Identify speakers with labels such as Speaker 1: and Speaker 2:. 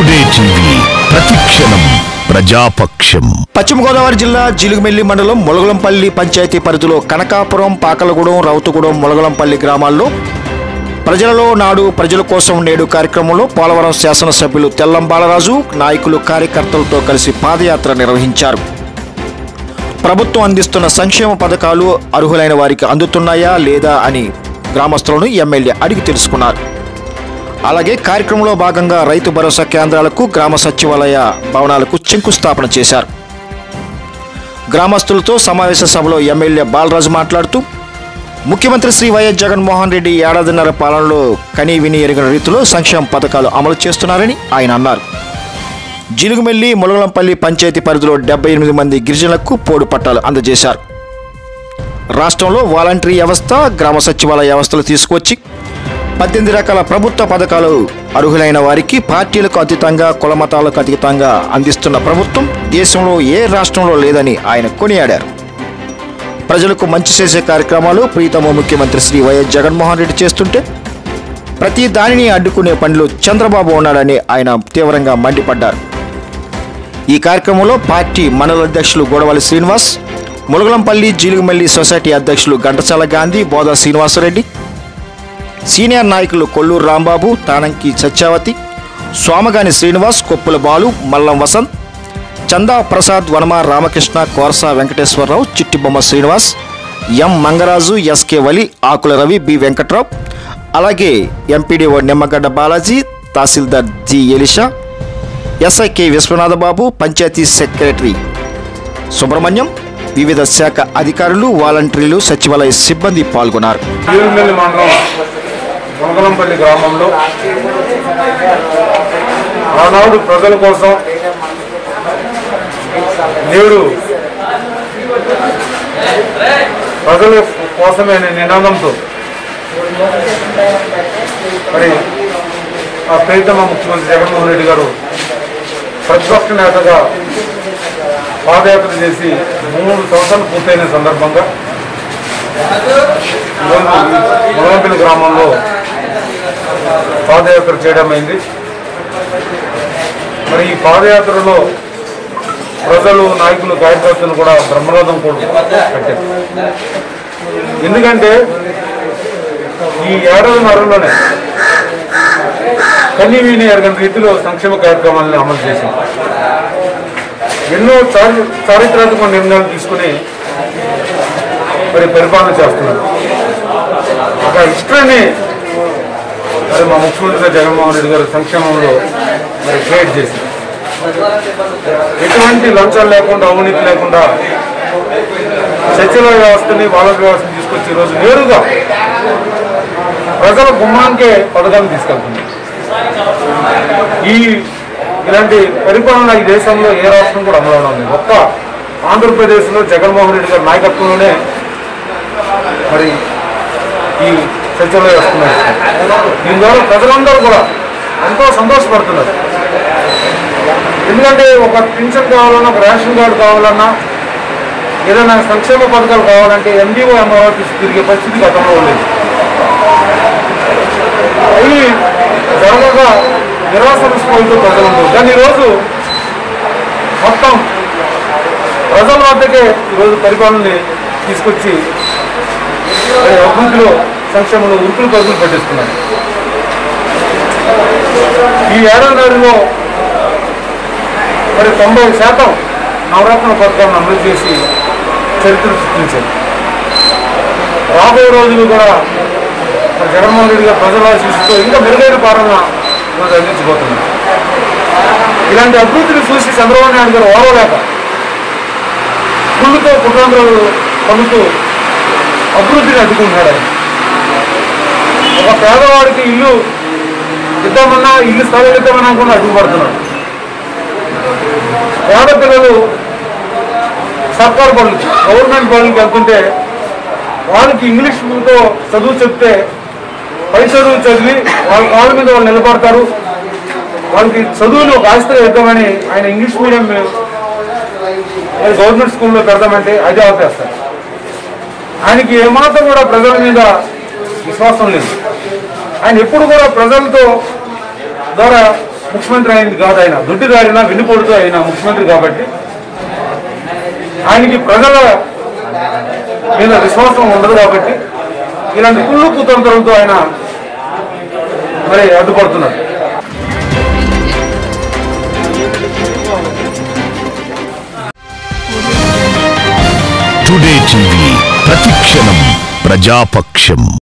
Speaker 1: today TV ప్రతిక్షణం ప్రజాపక్షం
Speaker 2: పశ్చిమ గోదావరి జిల్లా జిలుగుమెల్లి మండలం మొలగలంపల్లి పంచాయతీ పరిధిలో కనకాపురం పాకలగూడెం రౌతుగూడెం మొలగలంపల్లి గ్రామాల్లో ప్రజలలో నాడు ప్రజల కోసం నేడు కార్యక్రమంలో పోలవరం శాసనసభ్యులు తెల్లం బాలరాజు నాయకులు కార్యకర్తలతో కలిసి పాదయాత్ర నిర్వహించారు ప్రభుత్వం అందిస్తున్న సంక్షేమ పథకాలు అర్హులైన వారికి అందుతున్నాయా లేదా అని గ్రామస్తులను ఎమ్మెల్యే అడిగి తెలుసుకున్నారు అలాగే కార్యక్రమంలో భాగంగా రైతు భరోసా కేంద్రాలకు గ్రామ సచివాలయ భవనాలకు శంకుస్థాపన చేశారు గ్రామస్తులతో సమావేశ సభలో ఎమ్మెల్యే బాలరాజు మాట్లాడుతూ ముఖ్యమంత్రి శ్రీ వైఎస్ జగన్మోహన్ రెడ్డి ఏడాదిన్నర పాలనలో కనీ విని ఎరిగిన రీతిలో సంక్షేమ పథకాలు అమలు చేస్తున్నారని ఆయన అన్నారు జిలుగుమెల్లి ములగలంపల్లి పంచాయతీ పరిధిలో డెబ్బై ఎనిమిది మంది గిరిజనులకు పోడు పట్టాలు అందజేశారు రాష్ట్రంలో వాలంటరీ వ్యవస్థ గ్రామ సచివాలయ వ్యవస్థలు తీసుకొచ్చి పద్దెనిమిది రకాల ప్రభుత్వ పథకాలు అర్హులైన వారికి పార్టీలకు అతీతంగా కులమతాలకు అతీతంగా అందిస్తున్న ప్రభుత్వం దేశంలో ఏ రాష్ట్రంలో లేదని ఆయన కొనియాడారు ప్రజలకు మంచి చేసే కార్యక్రమాలు ప్రీతమ ముఖ్యమంత్రి శ్రీ వైఎస్ జగన్మోహన్ రెడ్డి చేస్తుంటే ప్రతి దానిని అడ్డుకునే పనిలో చంద్రబాబు ఉన్నాడని ఆయన తీవ్రంగా మండిపడ్డారు ఈ కార్యక్రమంలో పార్టీ మండల అధ్యక్షులు గోడవల్లి శ్రీనివాస్ ములగలంపల్లి జీలుగుమల్లి సొసైటీ అధ్యక్షులు ఘంటసాల గాంధీ బోదా శ్రీనివాసరెడ్డి సీనియర్ నాయకులు Kolluru Rambabu తానంకి Satyavathi స్వామగాని Srinivas Koppula Balu Mallam Vasanth Chanda Prasad Vanama Ramakrishna Korasa Venkateswararao Chittibomma Srinivas M Mangaraju S K Vali Akula Ravi B Venkatrao అలాగే ఎంపీడీఓ నిమ్మగడ్డ బాలాజీ తహసీల్దార్ జి ఎలిషా ఎస్ఐకే విశ్వనాథబాబు పంచాయతీ సెక్రటరీ సుబ్రహ్మణ్యం వివిధ శాఖ అధికారులు వాలంటీర్లు సచివాలయ సిబ్బంది పాల్గొన్నారు
Speaker 3: జీవనపల్లి మండలం మునగలంపల్లి గ్రామంలో ఆనాడు ప్రజల కోసం నేడు ప్రజల కోసమే అనే నినాదంతో మరి ఆ ప్రీతమ ముఖ్యమంత్రి జగన్మోహన్ రెడ్డి గారు ప్రతిపక్ష నేతగా పాదయాత్ర చేసి మూడు సంవత్సరాలు పూర్తయిన సందర్భంగా ములవంపల్లి గ్రామంలో పాదయాత్ర చేయడం అయింది మరి ఈ పాదయాత్రలో ప్రజలు నాయకులు కార్యకర్తలు కూడా బ్రహ్మరథం కూడా పెట్టారు ఎందుకంటే ఈ ఏడాదిన్నరలోనే కన్నీ వీని ఎరగని రీతిలో సంక్షేమ కార్యక్రమాలను అమలు చేసింది ఎన్నో చారి చారిత్రాత్మక నిర్ణయాలు తీసుకుని మరి పరిపాలన చేస్తున్నారు ఒక హిస్టరీని మరి మా ముఖ్యమంత్రి జగన్మోహన్ రెడ్డి గారు సంక్షేమంలో మరి క్రియేట్ చేశారు ఎటువంటి లంచాలు లేకుండా అవినీతి లేకుండా సచివాలయ వ్యవస్థని వాళ్ళ వ్యవస్థని తీసుకొచ్చి ఈరోజు నేరుగా ప్రజల గుమ్మానికే పథకాలు తీసుకెళ్తుంది ఈ ఇలాంటి పరిపాలన ఈ దేశంలో ఏ రాష్ట్రం కూడా అమలు ఉంది ఒక్క ఆంధ్రప్రదేశ్లో జగన్మోహన్ రెడ్డి గారి నాయకత్వంలోనే మరి ఈ చర్చలో వస్తున్నారు దీని ద్వారా ప్రజలందరూ కూడా ఎంతో సంతోషపడుతున్నారు ఎందుకంటే ఒక పింఛన్ కావాలన్నా ఒక రేషన్ కార్డు కావాలన్నా ఏదైనా సంక్షేమ పథకాలు కావాలంటే ఎండిఓ ఎంఆర్ ఆఫీస్ తిరిగే పరిస్థితి గతంలో ఉండేది అవి జరగగా నిరాశపోయితో ప్రజలు ఉంటారు కానీ ఈరోజు మొత్తం ప్రజల వద్దకే ఈరోజు పరిపాలనని తీసుకొచ్చి మరి అభివృద్ధిలో సంక్షేమంలో ఉరుకులు పరుగులు పట్టిస్తున్నారు ఈ ఏడాదిలో మరి తొంభై శాతం నవరత్న పథకాలను అమలు చేసి చరిత్ర సృష్టించారు రాబోయే రోజులు కూడా మరి జగన్మోహన్ రెడ్డి గారు ప్రజల ఆశీస్సుతో ఇంకా మెరుగైన పాలన ఈరోజు అందించబోతున్నారు ఇలాంటి అభివృద్ధిని చూసి చంద్రబాబు నాయుడు గారు ఓడలేక కుళ్ళుతో కుట్రాంధ్రాలు పలుతూ అభివృద్ధిని అడ్డుకుంటున్నాడు ఆయన ఒక పేదవాడికి ఇల్లు ఇద్దామన్నా ఇల్లు స్థలం ఇద్దామన్నా కూడా అడ్డుపడుతున్నాడు పేద పిల్లలు సర్కారు బడులు గవర్నమెంట్ బడులకి వెళ్తుంటే వాళ్ళకి ఇంగ్లీష్తో చదువు చెప్తే పై చదువు చదివి వాళ్ళ కాళ్ళ మీద వాళ్ళు నిలబడతారు వాళ్ళకి చదువులు ఒక ఆస్తిగా ఇద్దామని ఆయన ఇంగ్లీష్ మీడియం మరి గవర్నమెంట్ స్కూల్లో పెడదామంటే అది ఆపేస్తారు ఆయనకి ఏమాత్రం కూడా ప్రజల మీద విశ్వాసం లేదు ఆయన ఎప్పుడు కూడా ప్రజలతో ద్వారా ముఖ్యమంత్రి అయింది కాదు ఆయన దుడ్డిదారిన వెన్నుపోటుతో ఆయన ముఖ్యమంత్రి కాబట్టి ఆయనకి ప్రజల మీద విశ్వాసం ఉండదు కాబట్టి ఇలాంటి కుళ్ళు కుతంత్రంతో ఆయన మరి అడ్డుపడుతున్నారు
Speaker 1: టుడే టీవీ ప్రతిక్షణం ప్రజాపక్షం